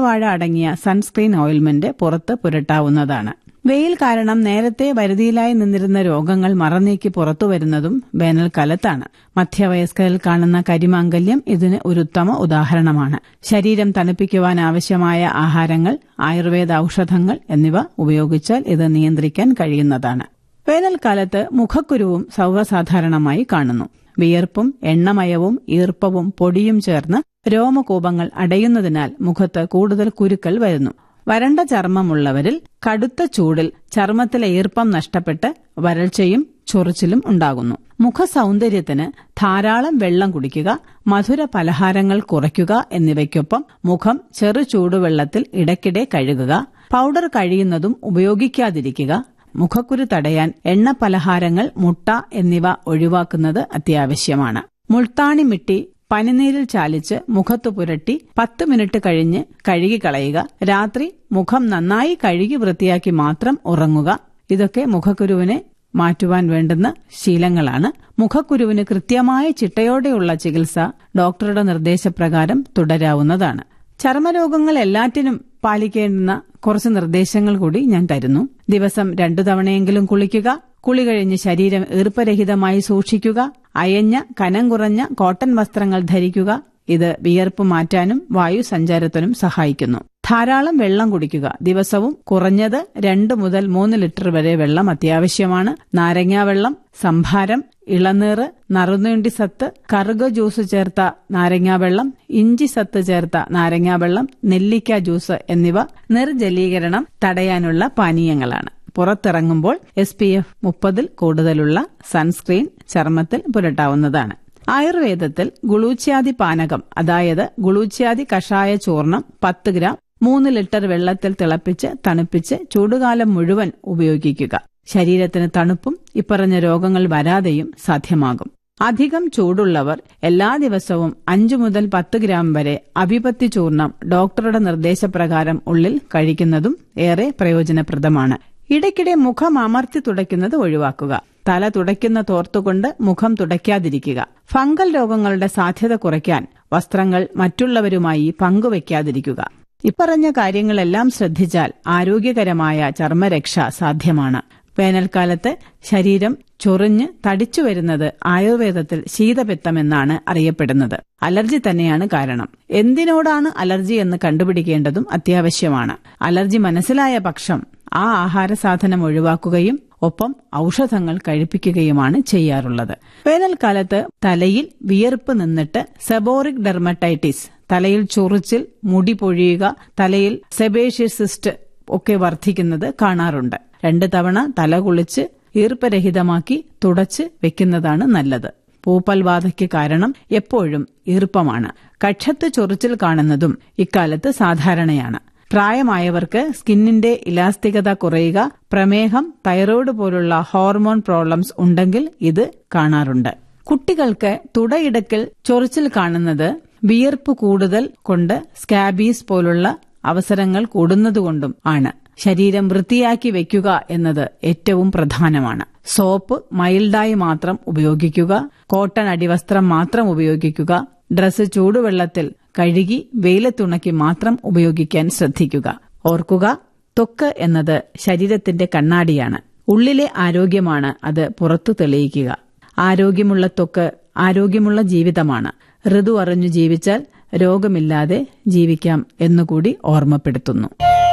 കറ്റാർവാഴ അടങ്ങിയ സൺസ്ക്രീൻ ഓയിൽമെന്റ് പുറത്ത് പുരട്ടാവുന്നതാണ് വെയിൽ കാരണം നേരത്തെ വരുതിയിലായി നിന്നിരുന്ന രോഗങ്ങൾ മറനീക്കി പുറത്തുവരുന്നതും വേനൽക്കാലത്താണ് മധ്യവയസ്കരിൽ കാണുന്ന കരിമാങ്കല്യം ഇതിന് ഒരു ഉത്തമ ഉദാഹരണമാണ് ശരീരം തണുപ്പിക്കുവാൻ ആവശ്യമായ ആഹാരങ്ങൾ ആയുർവേദ ഔഷധങ്ങൾ എന്നിവ ഉപയോഗിച്ചാൽ ഇത് നിയന്ത്രിക്കാൻ കഴിയുന്നതാണ് വേനൽക്കാലത്ത് മുഖക്കുരുവും സർവ്വസാധാരണമായി കാണുന്നു വിയർപ്പും എണ്ണമയവും ഈർപ്പവും പൊടിയും ചേർന്ന് രോമകൂപങ്ങൾ അടയുന്നതിനാൽ മുഖത്ത് കൂടുതൽ കുരുക്കൾ വരുന്നു വരണ്ട ചർമ്മമുള്ളവരിൽ കടുത്ത ചൂടിൽ ചർമ്മത്തിലെ ഈർപ്പം നഷ്ടപ്പെട്ട് വരൾച്ചയും ചൊറിച്ചിലും ഉണ്ടാകുന്നു മുഖസൗന്ദര്യത്തിന് ധാരാളം വെള്ളം കുടിക്കുക മധുര പലഹാരങ്ങൾ കുറയ്ക്കുക എന്നിവയ്ക്കൊപ്പം മുഖം ചെറു ചൂടുവെള്ളത്തിൽ ഇടയ്ക്കിടെ കഴുകുക പൗഡർ കഴിയുന്നതും ഉപയോഗിക്കാതിരിക്കുക മുഖക്കുരു തടയാൻ എണ്ണ പലഹാരങ്ങൾ മുട്ട എന്നിവ ഒഴിവാക്കുന്നത് അത്യാവശ്യമാണ് മുൾത്താണി മിട്ടി പനിനീരിൽ ചാലിച്ച് മുഖത്തു പുരട്ടി പത്ത് മിനിറ്റ് കഴിഞ്ഞ് കഴുകിക്കളയുക രാത്രി മുഖം നന്നായി കഴുകി വൃത്തിയാക്കി മാത്രം ഉറങ്ങുക ഇതൊക്കെ മുഖക്കുരുവിനെ മാറ്റുവാൻ വേണ്ടുന്ന ശീലങ്ങളാണ് മുഖക്കുരുവിന് കൃത്യമായ ചിട്ടയോടെയുള്ള ചികിത്സ ഡോക്ടറുടെ നിർദ്ദേശപ്രകാരം തുടരാവുന്നതാണ് ചർമ്മരോഗങ്ങൾ എല്ലാറ്റിനും പാലിക്കേണ്ടുന്ന കുറച്ച് നിർദ്ദേശങ്ങൾ കൂടി ഞാൻ തരുന്നു ദിവസം രണ്ടു തവണയെങ്കിലും കുളിക്കുക കുളി കഴിഞ്ഞ് ശരീരം ഈർപ്പരഹിതമായി സൂക്ഷിക്കുക അയഞ്ഞ കനം കുറഞ്ഞ കോട്ടൺ വസ്ത്രങ്ങൾ ധരിക്കുക ഇത് വിയർപ്പ് മാറ്റാനും വായു സഞ്ചാരത്തിനും സഹായിക്കുന്നു ധാരാളം വെള്ളം കുടിക്കുക ദിവസവും കുറഞ്ഞത് രണ്ട് മുതൽ മൂന്ന് ലിറ്റർ വരെ വെള്ളം അത്യാവശ്യമാണ് നാരങ്ങാവെള്ളം സംഭാരം ഇളനീറ് നറുനീണ്ടി സത്ത് കറുക ജ്യൂസ് ചേർത്ത നാരങ്ങാവെള്ളം ഇഞ്ചി സത്ത് ചേർത്ത നാരങ്ങാവെള്ളം നെല്ലിക്ക ജ്യൂസ് എന്നിവ നിർജലീകരണം തടയാനുള്ള പാനീയങ്ങളാണ് പുറത്തിറങ്ങുമ്പോൾ എസ് പി എഫ് മുപ്പതിൽ കൂടുതലുള്ള സൺസ്ക്രീൻ ചർമ്മത്തിൽ പുരട്ടാവുന്നതാണ് ആയുർവേദത്തിൽ ഗുളൂച്യാദി പാനകം അതായത് ഗുളൂച്യാദി കഷായ ചൂർണം പത്ത് ഗ്രാം മൂന്ന് ലിറ്റർ വെള്ളത്തിൽ തിളപ്പിച്ച് തണുപ്പിച്ച് ചൂടുകാലം മുഴുവൻ ഉപയോഗിക്കുക ശരീരത്തിന് തണുപ്പും ഇപ്പറഞ്ഞ രോഗങ്ങൾ വരാതെയും സാധ്യമാകും അധികം ചൂടുള്ളവർ എല്ലാ ദിവസവും അഞ്ചു മുതൽ പത്ത് ഗ്രാം വരെ അഭിപത്തി ചൂർണം ഡോക്ടറുടെ നിർദ്ദേശപ്രകാരം ഉള്ളിൽ കഴിക്കുന്നതും ഏറെ പ്രയോജനപ്രദമാണ് ഇടയ്ക്കിടെ മുഖം അമർത്തി തുടയ്ക്കുന്നത് ഒഴിവാക്കുക തല തുടയ്ക്കുന്ന തോർത്തുകൊണ്ട് മുഖം തുടയ്ക്കാതിരിക്കുക ഫംഗൽ രോഗങ്ങളുടെ സാധ്യത കുറയ്ക്കാൻ വസ്ത്രങ്ങൾ മറ്റുള്ളവരുമായി പങ്കുവയ്ക്കാതിരിക്കുക ഇപ്പറഞ്ഞ കാര്യങ്ങളെല്ലാം ശ്രദ്ധിച്ചാൽ ആരോഗ്യകരമായ ചർമ്മരക്ഷ സാധ്യമാണ് വേനൽക്കാലത്ത് ശരീരം ചൊറിഞ്ഞ് തടിച്ചു വരുന്നത് ആയുർവേദത്തിൽ ശീതപിത്തമെന്നാണ് അറിയപ്പെടുന്നത് അലർജി തന്നെയാണ് കാരണം എന്തിനോടാണ് അലർജി എന്ന് കണ്ടുപിടിക്കേണ്ടതും അത്യാവശ്യമാണ് അലർജി മനസ്സിലായ പക്ഷം ആ ആഹാര സാധനം ഒഴിവാക്കുകയും ഒപ്പം ഔഷധങ്ങൾ കഴിപ്പിക്കുകയുമാണ് ചെയ്യാറുള്ളത് വേനൽക്കാലത്ത് തലയിൽ വിയർപ്പ് നിന്നിട്ട് സെബോറിക് ഡെർമറ്റൈറ്റിസ് തലയിൽ ചൊറിച്ചിൽ മുടി പൊഴിയുക തലയിൽ സെബേഷ്യസിസ്റ്റ് ഒക്കെ വർദ്ധിക്കുന്നത് കാണാറുണ്ട് രണ്ട് തവണ തല കുളിച്ച് ഈർപ്പരഹിതമാക്കി തുടച്ച് വെക്കുന്നതാണ് നല്ലത് പൂപ്പൽബാധയ്ക്ക് കാരണം എപ്പോഴും ഈർപ്പമാണ് കക്ഷത്ത് ചൊറിച്ചിൽ കാണുന്നതും ഇക്കാലത്ത് സാധാരണയാണ് പ്രായമായവർക്ക് സ്കിന്നിന്റെ ഇലാസ്തികത കുറയുക പ്രമേഹം തൈറോയ്ഡ് പോലുള്ള ഹോർമോൺ പ്രോബ്ലംസ് ഉണ്ടെങ്കിൽ ഇത് കാണാറുണ്ട് കുട്ടികൾക്ക് തുടയിടക്കിൽ ചൊറിച്ചിൽ കാണുന്നത് വിയർപ്പ് കൂടുതൽ കൊണ്ട് സ്കാബീസ് പോലുള്ള അവസരങ്ങൾ കൂടുന്നതുകൊണ്ടും ആണ് ശരീരം വൃത്തിയാക്കി വെക്കുക എന്നത് ഏറ്റവും പ്രധാനമാണ് സോപ്പ് മൈൽഡായി മാത്രം ഉപയോഗിക്കുക കോട്ടൺ അടിവസ്ത്രം മാത്രം ഉപയോഗിക്കുക ഡ്രസ്സ് ചൂടുവെള്ളത്തിൽ കഴുകി വെയിലത്തുണക്കി മാത്രം ഉപയോഗിക്കാൻ ശ്രദ്ധിക്കുക ഓർക്കുക ത്വക്ക് എന്നത് ശരീരത്തിന്റെ കണ്ണാടിയാണ് ഉള്ളിലെ ആരോഗ്യമാണ് അത് പുറത്തു തെളിയിക്കുക ആരോഗ്യമുള്ള ത്വക്ക് ആരോഗ്യമുള്ള ജീവിതമാണ് ഋതു അറിഞ്ഞു ജീവിച്ചാൽ രോഗമില്ലാതെ ജീവിക്കാം എന്നുകൂടി ഓർമ്മപ്പെടുത്തുന്നു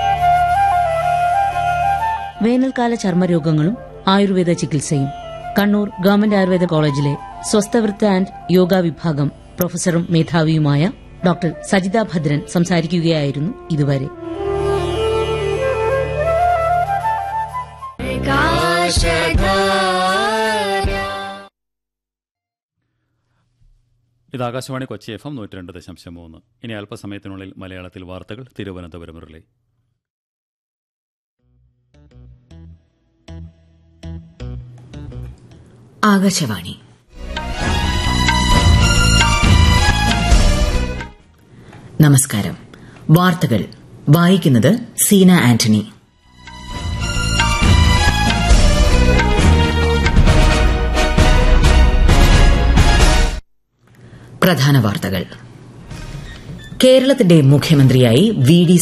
വേനൽക്കാല ചർമ്മരോഗങ്ങളും ആയുർവേദ ചികിത്സയും കണ്ണൂർ ഗവൺമെന്റ് ആയുർവേദ കോളേജിലെ സ്വസ്ഥവൃത്ത ആൻഡ് യോഗ വിഭാഗം പ്രൊഫസറും മേധാവിയുമായ ഡോക്ടർ സജിത ഭദ്രൻ സംസാരിക്കുകയായിരുന്നു ഇതുവരെ ഇത് ആകാശവാണി കൊച്ചി എഫ് എം നൂറ്റി രണ്ട് ദശാംശം മൂന്ന് ഇനി അല്പസമയത്തിനുള്ളിൽ മലയാളത്തിൽ വാർത്തകൾ തിരുവനന്തപുരം മുരളി ആകാശവാണി നമസ്കാരം വാർത്തകൾ വായിക്കുന്നത് സീന ആന്റണി പ്രധാന വാർത്തകൾ കേരളത്തിന്റെ മുഖ്യമന്ത്രിയായി വി ഡി